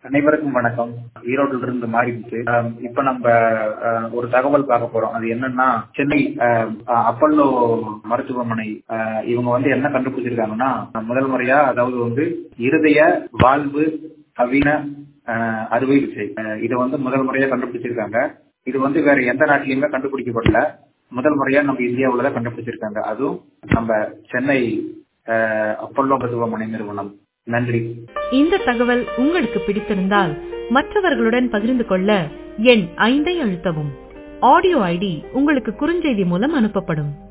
அனைவருக்கும் வணக்கம் ஈரோட்டில இருந்து மாறிடுச்சு ஆம், இப்ப நம்ம அஹ், ஒரு தகவல் பார்க்க போறோம் அது என்னன்னா சென்னை அஹ், அப்பல்லோ மருத்துவமனை அஹ், இவங்க வந்து என்ன கண்டுபிடிச்சிருக்காங்கன்னா முதல் முறையா அதாவது வந்து இருதய வாழ்வு நவீன அஹ், அறுவை சிகிச்சை அஹ், இதை வந்து முதல் முறையா கண்டுபிடிச்சிருக்காங்க இது வந்து வேற எந்த நாட்டிலயுமே கண்டுபிடிக்கப்படல முதல் முறையா நம்ம இந்தியாவுல தான் கண்டுபிடிச்சிருக்காங்க அதுவும் நம்ம சென்னை அஹ், அப்பல்லோ மருத்துவமனை நிறுவனம் நன்றி இந்த தகவல் உங்களுக்கு பிடித்திருந்தால் மற்றவர்களுடன் பகிர்ந்து கொள்ள எண் ஐந்தை அழுத்தவும் ஆடியோ ஐடி உங்களுக்கு குறுஞ்செய்தி மூலம் அனுப்பப்படும்